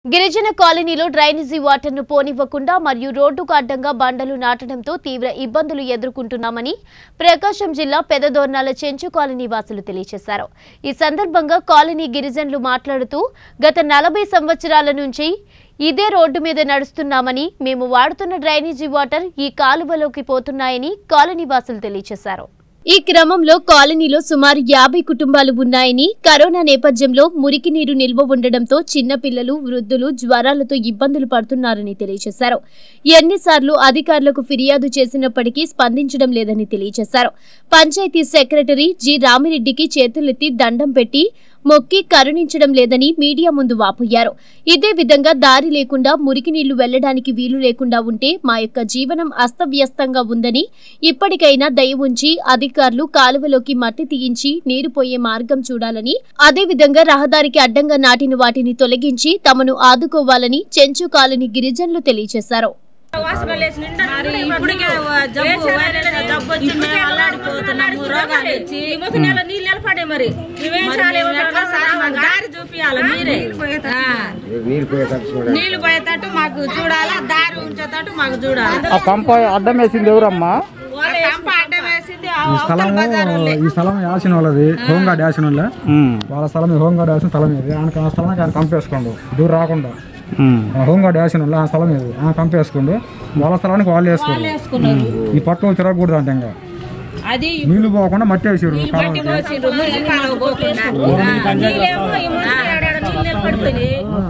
గిరిజన కాలనీలో డ్రైనేజీ వాటర్ను పోనివ్వకుండా మరియు రోడ్డుకు అడ్డంగా బండలు నాటడంతో తీవ్ర ఇబ్బందులు ఎదుర్కొంటున్నామని ప్రకాశం జిల్లా పెదదోర్నాల చెంచు కాలనీ వాసులు తెలియజేశారు ఈ సందర్భంగా కాలనీ గిరిజనులు మాట్లాడుతూ గత నలభై సంవత్సరాల నుంచి ఇదే రోడ్డు మీద నడుస్తున్నామని మేము వాడుతున్న డ్రైనేజీ వాటర్ ఈ కాలువలోకి పోతున్నాయని కాలనీ వాసులు తెలియజేశారు ఈ క్రమంలో కాలనీలో సుమారు యాభై కుటుంబాలు ఉన్నాయని కరోనా నేపథ్యంలో మురికి నీరు నిల్వ ఉండడంతో చిన్నపిల్లలు వృద్ధులు జ్వరాలతో ఇబ్బందులు పడుతున్నారని తెలియజేశారు ఎన్నిసార్లు అధికారులకు ఫిర్యాదు చేసినప్పటికీ స్పందించడం లేదని తెలియజేశారు పంచాయతీ సెక్రటరీ జి రామిరెడ్డికి చేతులెత్తి దండం పెట్టి మొక్కి కరుణించడం లేదని మీడియా ముందు వాపోయారు ఇదే విధంగా దారి లేకుండా మురికి నీళ్లు వెళ్లడానికి వీలు లేకుండా ఉంటే మా యొక్క జీవనం అస్తవ్యస్తంగా ఉందని ఇప్పటికైనా దయ ఉంచి అధికారులు కాలువలోకి మట్టి తీయించి నీరు పోయే మార్గం చూడాలని అదే విధంగా రహదారికి అడ్డంగా నాటిన వాటిని తొలగించి తమను ఆదుకోవాలని చెంచు కాలనీ గిరిజనులు తెలియజేశారు మరి ఇప్పటికే జబ్బు వైరల్ జబ్బు వచ్చి మేము అల్లాడిపోతున్నాము రోగాలు వచ్చి ముఖ నెల నీళ్ళు నిలబడే మరి నువ్వేం మరి చాలే మేము ఎట్లా సార్ మాకు దారి చూపియాలి మీరే ఆ. నీళ్ళు పోయేటట్టు చూడండి నీళ్లు పోయేటట్టు మాకు చూడాలా దారి ఉంచేటట్టు మాకు చూడాలి ఆ కంప అడ్డం వేసింది ఎవరమ్మా ఆ కంప అడ్డం వేసింది ఆ ఈ అవతల స్థలము బజార్ వాళ్ళే. ఈ స్థలం యాసిన వాళ్ళది హోంగార్డ్ యాసిన వాళ్ళే వాళ్ళ స్థలం ఈ హోంగార్డ్ యాసిన స్థలం ఇది ఆయనకి ఆ స్థలానికి ఆయన కంపేసుకోండు దూరం రాకుండా ఆ హోంగార్డ్ యాసిన వాళ్ళు ఆ స్థలం ఇది ఆయన కంపేసుకోండు వాళ్ళ స్థలానికి వాళ్ళు వేసుకోండు వేసుకున్నారు ఈ పట్టు తిరగకూడదు అంటే ఇంకా అది నీళ్లు పోకుండా మట్టి వేసారు పట్టి పోసిండ్రు మురికి కాలువ పోకుండా నీళ్ళేమో ఈ మురికి ఆడాడ నీళ్ళు నిలబడిపోయి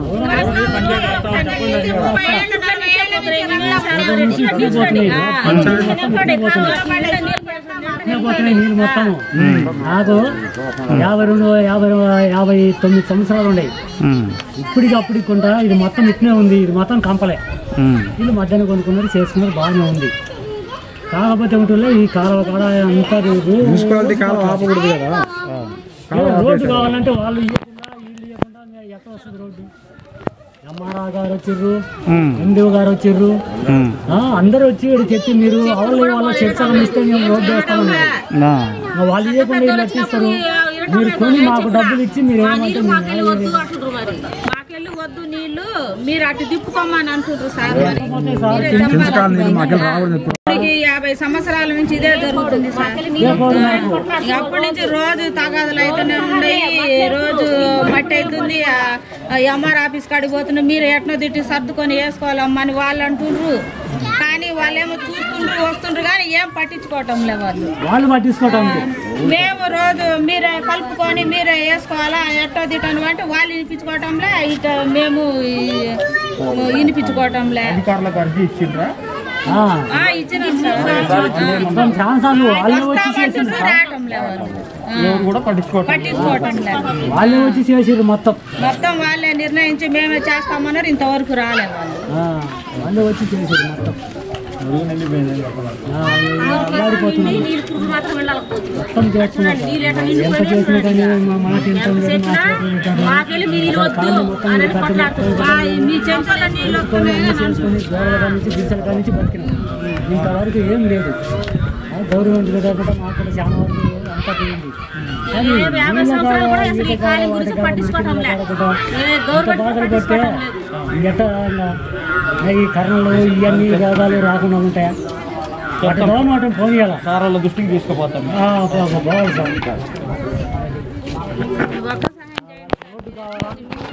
పోతున్నాయి నీళ్ళు మొత్తం నాకు యాభై రెండు యాభై యాభై తొమ్మిది సంవత్సరాలు ఉన్నాయి ఇప్పటికి అప్పటికి కొంట ఇది మొత్తం ఇట్నే ఉంది ఇది మొత్తం కంపలే వీళ్ళు మధ్యాహ్నం కొనుక్కున్నారు చేసుకున్నారు బాగానే ఉంది కాకపోతే ఉంటుందో ఈ కాలువ కాడ అంతా మున్సిపాలిటీ కాలం ఆపకూడదు కదా రోడ్డు కావాలంటే వాళ్ళు ఇవ్వకుండా వీళ్ళు ఇవ్వకుండా మేము ఎక్కడ వస్తుంది రోడ్డు ఎంఆర్ఆర్ గారు వచ్చిర్రు ఎండిఓ గారు వచ్చిర్రు ఆ, అందరూ వచ్చి ఇక్కడ చెప్పి మీరు అవలు వాళ్ళ చర్చలు ఇస్తే మేము రోడ్డు వేస్తామన్నారు ఆ, వాళ్ళు ఇవ్వకుండా వీళ్ళు ఎట్టిస్తారు మీరు కొని మాకు డబ్బులు ఇచ్చి మీరు ఏమంటే మేము మాకెళ్ళి వద్దు అంటుండ్రు మరి మాకెళ్ళి వద్దు నీళ్లు మీరు అటు తిప్పుకోమని అంటుండ్రు సార్ మరి మీరే చెప్పాలి. పెంచకాల నీళ్ళు మాకు రావడం చెప్పి ఇప్పటికి యాభై సంవత్సరాల నుంచి ఇదే జరుగుతుంది సార్ ఇక అప్పటి నుంచి రోజు తగాదులు అయితేనే ఉన్నాయి రోజు మట్టి అవుతుంది ఎంఆర్ ఆఫీస్ కాడికి పోతున్నాం మీరు ఎట్నో తిట్టి సర్దుకొని వేసుకోవాలమ్మా అని వాళ్ళు అంటుండ్రు కానీ వాళ్ళేమో చూస్తుండ్రు వస్తుండ్రు కానీ ఏం పట్టించుకోవటం లే వాళ్ళు వాళ్ళు పట్టించుకోవటం లేదు. మేము రోజు మీరే కలుపుకొని మీరే వేసుకోవాలా ఎట్టో తిట్టను అంటే వాళ్ళు వినిపించుకోవటంలే ఇట మేము ఈ- వినిపించుకోవటంలే అధికారులకు అర్జీ ఇచ్చిండ్రా ఆ, ఆ, ఇచ్చినాం సార్ మొత్తం ఛాన్సాలు వాళ్ళే వచ్చి చేసిండ్రు వస్తామంటుండ్రు, రావటంలే వాళ్ళు ఆ, ఎవరు కూడా పట్టించుకోవట్లేదు పట్టించుకోవటంలే వాళ్ళే వచ్చి చేసిర్రు మొత్తం మొత్తం వాళ్ళే నిర్ణయించి మేమే చేస్తామన్నారు ఇంతవరకు రాలే వాళ్ళు ఆ, వాళ్ళే వచ్చి చేసిర్రు మొత్తం ఆ, అల్లాడిపోతున్నారు మాత్రం వెళ్ళాలకపోతుంది మొత్తం చేస్తున్నారు ఎంత చేసినా కానీ మా మాట ఎంత ఉందని మా చేతులు పెట్టారు. మాకెళ్ళి మీరు నీళ్ళు వద్దు అని కొట్లాడుతున్నారు ఆ, మీ చెంచాల నీళ్ళు చేసుకొని అన్ని చేసుకొని గోడల కాడి నుంచి గిరిసల కాడి నుంచి బతికినాం ఇంతవరకు ఏం లేదు ఆ, గవర్నమెంట్ కూడా కూడా మాకు కూడా చాలా వరకు అంతా పోయింది కానీ యాభై నీళ్ళ సంవత్సరాలు కూడా కాడ, అసలు ఈ ఈత కాలం కాడ, గురించి వాటి కాడ, పట్టించుకోవటం మురికి లేదు. కాడ కూడా ఏ ఇంత గవర్నమెంట్ బాధలు పడితే పట్టించుకోవటం లేదు. ఎట్ట ఇంకా ఈ కర్ణలు ఇవన్నీ రోగాలు రాకుండా ఉంటాయా అటు గవర్నమెంట్ పోనీయాల సార్ వాళ్ళ దృష్టికి తీసుకుపోతాం బాగుంది సార్ ఒక్క సహాయం చేయండి.